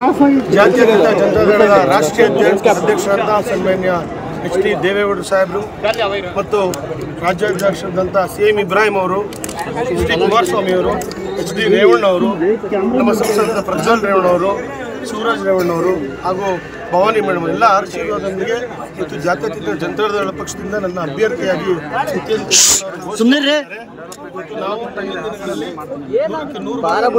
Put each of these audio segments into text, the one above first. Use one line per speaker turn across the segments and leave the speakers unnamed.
ಜಾತ್ಯತೀತ ಜನತಾದಳದ ರಾಷ್ಟ್ರೀಯ ಅಧ್ಯಕ್ಷ ಅಧ್ಯಕ್ಷರಾದ ಸನ್ಮಾನ್ಯ ಎಚ್ ಡಿ ದೇವೇಗೌಡರು ಸಾಹೇಬರು ಮತ್ತು ರಾಜ್ಯಾಧ್ಯಕ್ಷರಾದಂಥ ಸಿ ಎಂ ಇಬ್ರಾಹಿಂ ಅವರು ಎಚ್ ಡಿ ಕುಮಾರಸ್ವಾಮಿ ಅವರು ಎಚ್ ಡಿ ರೇವಣ್ಣ ಅವರು ನಮ್ಮ ಸಂಸದ ಪ್ರಜ್ವಲ್ ರೇವಣ್ಣ ಅವರು ಶಿವರಾಜ್ ರೇವಣ್ಣ ಅವರು ಹಾಗೂ ಭವಾನಿ ಮೇಡಮ್ ಎಲ್ಲ ಆಶೀರ್ವಾದದೊಂದಿಗೆ ಇವತ್ತು ಜಾತ್ಯತೀತ ಜನತಾದಳ ಪಕ್ಷದಿಂದ ನನ್ನ ಅಭ್ಯರ್ಥಿಯಾಗಿ ಸುಮ್ಮನೆ ಇವತ್ತು ನಾವು ಮುಂದಿನ ದಿನಗಳಲ್ಲಿ ನೂರಕ್ಕೆ ನೂರು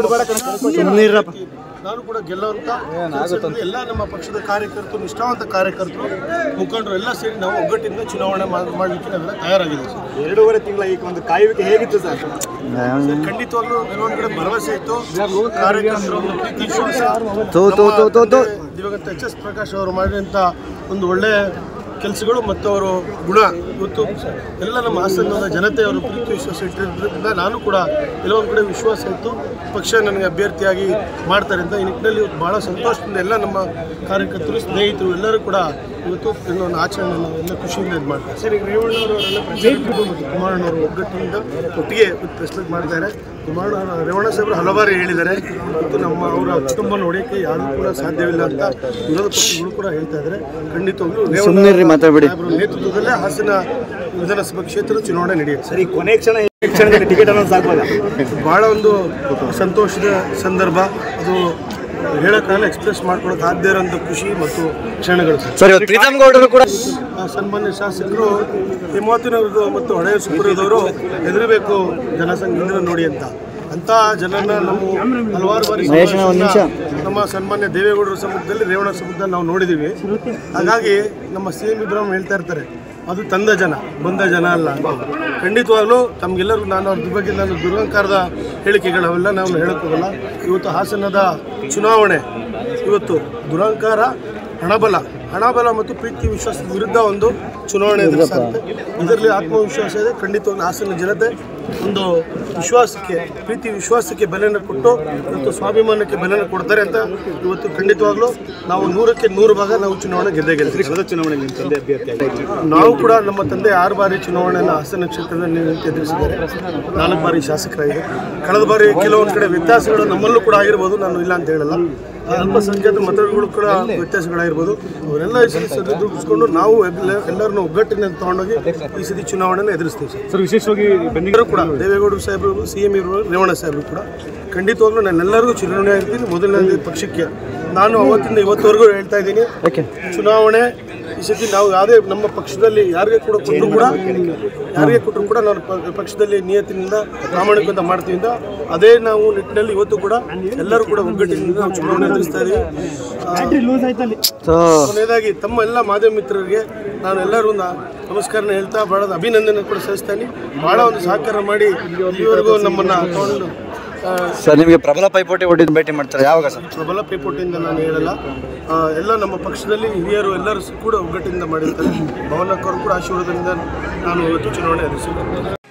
ಭಾಗ ನಾನು ಕೂಡ ಗೆಲ್ಲುವಂತ ಕೆಲಸದಲ್ಲಿ ಎಲ್ಲ ನಮ್ಮ ಪಕ್ಷದ ಕಾರ್ಯಕರ್ತರು ನಿಷ್ಠಾವಂತ ಕಾರ್ಯಕರ್ತರು ಮುಖಂಡರು ಎಲ್ಲ ಸೇರಿ ನಾವು ಒಗ್ಗಟ್ಟಿನಿಂದ ಚುನಾವಣೆ ಮಾಡ್- ಮಾಡ್ಲಿಕ್ಕೆ ನಾವೆಲ್ಲ ತಯಾರಾಗಿದ್ದೀವಿ ಸರ್
ಎರಡೂವರೆ ತಿಂಗಳ ಈ ಒಂದು ಕಾಯುವಿಕೆ ಹೇಗಿತ್ತು ಸರ್
ಖಂಡಿತವಾಗ್ಲೂ ಕೆಲವೊಂದು ಕಡೆ ಭರವಸೆ ಇತ್ತು ಕಾರ್ಯಕರ್ತರು ಒಂದು ಪ್ರೀತಿ ವಿಶ್ವಾಸ
ತೋ, ತೋ, ತೋ, ತೋ, ತೋ.
ನಮ್ಮ ದಿವಂಗತ ಎಚ್ ಎಸ್ ಪ್ರಕಾಶ್ ಅವರು ಮಾಡಿದಂಥ ಒಂದು ಒಳ್ಳೆ ಕೆಲಸಗಳು ಮತ್ತು ಅವರು ಗುಣ ಇವತ್ತು ಎಲ್ಲ ನಮ್ಮ ಹಾಸನದ ಜನತೆಯವರು ಪ್ರೀತಿ ವಿಶ್ವಾಸ ಇಟ್ಟಿರೋದ್ರಿಂದ ನಾನು ಕೂಡ ಕೆಲವೊಂದು ಕಡೆ ವಿಶ್ವಾಸ ಇತ್ತು ಪಕ್ಷ ನನಗೆ ಅಭ್ಯರ್ಥಿಯಾಗಿ ಮಾಡ್ತಾರೆ ಅಂತ ಈ ನಿಟ್ಟಿನಲ್ಲಿ ಇವತ್ತು ಭಾಳ ಸಂತೋಷದಿಂದ ಎಲ್ಲ ನಮ್ಮ ಕಾರ್ಯಕರ್ತರು ಸ್ನೇಹಿತರು ಎಲ್ಲರೂ ಕೂಡ ಇವತ್ತು ಇನ್ನೊಂದು ಆಚರಣೆ ನಾವು ಎಲ್ಲ ಖುಷಿಯಿಂದ ಇದು ಮಾಡ್ತಾರೆ ಸರ್ ಈಗ ರೇವಣ್ಣವರು ಅವರೆಲ್ಲ ಪ್ರಜೆಗಳು ಮತ್ತು ಕುಮಾರಣ್ಣವರು ಒಗ್ಗಟ್ಟಿನಿಂದ ಒಟ್ಟಿಗೆ ಪ್ರೆಸ್ ಮೀಟ್ ಮಾಡಿದ್ದಾರೆ ಕುಮಾರಣ್ಣ ರೇವಣ್ಣ ಸಾಹೇಬರು ಹಲವಾರು ಹೇಳಿದ್ದಾರೆ ಮತ್ತು ನಮ್ಮ ಅವರ ಕುಟುಂಬ ನೋಡೋಕ್ಕೆ ಯಾರೂ ಕೂಡ ಸಾಧ್ಯವಿಲ್ಲ ಅಂತ ವಿರೋಧ ಪಕ್ಷಗಳು ಕೂಡ ಹೇಳ್ತಾ ಇದ್ದಾರೆ ಖಂಡಿತವಾಗ್ಲೂ ರೇವಣ್ಣ
ಸುಮ್ನಿರ್ರಿ, ಮಾತಾಡ್ಬೇಡಿ.
ಸಾಹೇಬ್ರ ನೇತೃತ್ವದಲ್ಲೇ ಹಾಸನ ವಿಧಾನಸಭಾ ಕ್ಷೇತ್ರದ ಚುನಾವಣೆ ನಡೆಯುತ್ತೆ
ಸರ್ ಈ ಕೊನೆ ಕ್ಷಣ ಈ ಕ್ಷಣದಲ್ಲಿ ಟಿಕೆಟ್ ಅನೌನ್ಸ್ ಆಗ್ಬೋದಾ
ಭಾಳ ಒಂದು ಸಂತೋಷದ ಸಂದರ್ಭ ಅದು ಹೇಳೋಕ್ಕಾಗಲ್ಲ ಎಕ್ಸ್ಪ್ರೆಸ್ ಮಾಡ್ಕೊಳಕ್ಕೆ ಆಗದೇ ಇರೋಂಥ ಖುಷಿ ಮತ್ತು ಕ್ಷಣಗಳು ಸರ್
ಸರ್ ಇವತ್ತು ಪ್ರೀತಮ್ ಗೌಡರು ಕೂಡ
ಆ ಸನ್ಮಾನ್ಯ ಶಾಸಕರು ಹೇಮಾವತಿನವರು ಮತ್ತು ಹಳೆಯ ಸುಪುರದವರು ಹೆದರಬೇಕು ಜನಸಂಘ ನೋಡಿ ಅಂತ ಅಂತ ಜನನ ನಾವು ಹಲವಾರು ಬಾರಿ
ಮಹೇಶಣ್ಣ, ಒಂದ್ ನಿಮಿಷ.
ನಮ್ಮ ಸನ್ಮಾನ್ಯ ದೇವೇಗೌಡರ ಸಮ್ಮುಖದಲ್ಲಿ ರೇವಣ ಸಮ್ಮುಖದಲ್ಲಿ ನಾವು ನೋಡಿದ್ದೀವಿ ಹಾಗಾಗಿ ನಮ್ಮ ಸಿ ಎಂ ಇಬ್ರಾಹಿಂ ಹೇಳ್ತಾ ಇರ್ತಾರೆ ಅದು ತಂದ ಜನ ಬಂದ ಜನ ಅಲ್ಲ ಅಂತ ಖಂಡಿತವಾಗ್ಲೂ ತಮಗೆಲ್ಲರಿಗೂ ನಾನು ಅದ್ರ ಬಗ್ಗೆ ನಾನು ದುರಹಂಕಾರದ ಹೇಳಿಕೆಗಳು ಅವೆಲ್ಲ ನಾವು ಹೇಳಕ್ ಹೋಗಲ್ಲ ಇವತ್ತು ಹಾಸನದ ಚುನಾವಣೆ ಇವತ್ತು ದುರಹಂಕಾರ ಹಣಬಲ ಹಣಬಲ ಮತ್ತು ಪ್ರೀತಿ ವಿಶ್ವಾಸದ ವಿರುದ್ಧ ಒಂದು ಚುನಾವಣೆ ಎದುರಿಸಾಗುತ್ತೆ ಇದರಲ್ಲಿ ಆತ್ಮವಿಶ್ವಾಸ ಇದೆ ಖಂಡಿತವಾಗ್ಲೂ ಹಾಸನ ಜನತೆ ಒಂದು ವಿಶ್ವಾಸಕ್ಕೆ ಪ್ರೀತಿ ವಿಶ್ವಾಸಕ್ಕೆ ಬೆಲೆಯನ್ನು ಕೊಟ್ಟು ಇವತ್ತು ಸ್ವಾಭಿಮಾನಕ್ಕೆ ಬೆಲೆಯನ್ನು ಕೊಡ್ತಾರೆ ಅಂತ ಇವತ್ತು ಖಂಡಿತವಾಗ್ಲೂ ನಾವು ನೂರಕ್ಕೆ ನೂರು ಭಾಗ ನಾವು ಚುನಾವಣೆ ಗೆದ್ದೇ ಗೆಲ್ತೀವಿ
ಕಳೆದ ಚುನಾವಣೆ ನಿಮ್ಮ ತಂದೆ ಅಭ್ಯರ್ಥಿ
ನಾವು ಕೂಡ ನಮ್ಮ ತಂದೆ ಆರು ಬಾರಿ ಚುನಾವಣೆಯನ್ನು ಹಾಸನ ಕ್ಷೇತ್ರದಲ್ಲಿ ನಿಂತು ಎದುರಿಸಿದ್ದಾರೆ ನಾಲ್ಕು ಬಾರಿ ಶಾಸಕರಾಗಿದೆ ಕಳೆದ ಬಾರಿ ಕೆಲವೊಂದು ಕಡೆ ವ್ಯತ್ಯಾಸಗಳು ನಮ್ಮಲ್ಲೂ ಕೂಡ ಆಗಿರ್ಬೋದು ನಾನು ಇಲ್ಲ ಅಂತ ಹೇಳಲ್ಲ ಅಲ್ಪಸಂಖ್ಯಾತ ಮತಗಳು ಕೂಡ ವ್ಯತ್ಯಾಸಗಳಾಗಿರ್ಬೋದು ಅವರೆಲ್ಲ ಈ ಸರಿ ಸರಿದೂಗಿಸ್ಕೊಂಡು ನಾವು ಎಲ್ಲ- ಎಲ್ಲರನ್ನೂ ಒಗ್ಗಟ್ಟಿನಿಂದ ತಗೊಂಡೋಗಿ ಈ ಸತಿ ಚುನಾವಣೆಯನ್ನು ಎದುರಿಸ್ತೀವಿ ಸರ್
ಸರ್ ವಿಶೇಷವಾಗಿ
ಎಲ್ಲರೂ ಕೂಡ ದೇವೇಗೌಡರು ಸಾಹೇಬರು ಸಿ ಎಂ ಇವರು ರೇವಣ್ಣ ಸಾಹೇಬರು ಕೂಡ ಖಂಡಿತವಾಗ್ಲೂ ನಾನೆಲ್ಲರಿಗೂ ಚುನಾವಣೆ ಆಗಿರ್ತೀನಿ ಮೊದಲನೇ ಪಕ್ಷಕ್ಕೆ ನಾನು ಅವತ್ತಿಂದ ಇವತ್ತವರೆಗೂ ಹೇಳ್ತಾ ಇದ್ದೀನಿ ಚುನಾವಣೆ ಈ ಸತಿ ನಾವು ಯಾವುದೇ ನಮ್ಮ ಪಕ್ಷದಲ್ಲಿ ಯಾರಿಗೆ ಕೂಡ ಕೊಟ್ಟರು ಕೂಡ ಯಾರಿಗೆ ಕೊಟ್ಟರು ಕೂಡ ನಾನು ಪ- ಪಕ್ಷದಲ್ಲಿ ನಿಯತ್ತಿನಿಂದ ಪ್ರಾಮಾಣಿಕತೆ ಮಾಡ್ತೀವಿ ಅಂತ ಅದೇ ನಾವು ನಿಟ್ಟಿನಲ್ಲಿ ಇವತ್ತು ಕೂಡ ಎಲ್ಲರೂ ಕೂಡ ಒಗ್ಗಟ್ಟಿನಿಂದ ನಾವು ಚುನಾವಣೆ ಎದುರಿಸ್ತಾ ಇದ್ದೀವಿ ಆ,
ಸೊ
ಕೊನೆಯದಾಗಿ ತಮ್ಮ ಎಲ್ಲ ಮಾಧ್ಯಮ ಮಿತ್ರರಿಗೆ ನಾನು ಎಲ್ಲರೂ ನ- ನಮಸ್ಕಾರನ ಹೇಳ್ತಾ ಭಾಳ ಅಭಿನಂದನೆ ಕೂಡ ಸಲ್ಲಿಸ್ತಾನೆ ಭಾಳ ಒಂದು ಸಹಕಾರ ಮಾಡಿ ಇಲ್ಲಿವರೆಗೂ ನಮ್ಮನ್ನು ತಗೊಂಡು ಆ,
ಸರ್ ನಿಮಗೆ ಪ್ರಬಲ ಪೈಪೋಟಿ ಒಡ್ಡಿದ್ದು ಭೇಟಿ ಮಾಡ್ತಾರೆ ಯಾವಾಗ ಸರ್
ಪ್ರಬಲ ಪೈಪೋಟಿಯಿಂದ ನಾನು ಹೇಳಲ್ಲ ಆ, ಎಲ್ಲ ನಮ್ಮ ಪಕ್ಷದಲ್ಲಿ ಹಿರಿಯರು ಎಲ್ಲರೂ ಕೂಡ ಒಗ್ಗಟ್ಟಿನಿಂದ ಮಾಡಿರ್ತಾರೆ ಭವನಕ್ಕವರು ಕೂಡ ಆಶೀರ್ವಾದದಿಂದ ನಾನು ಇವತ್ತು ಚುನಾವಣೆ ಎದುರಿಸಿದ್ದೇನೆ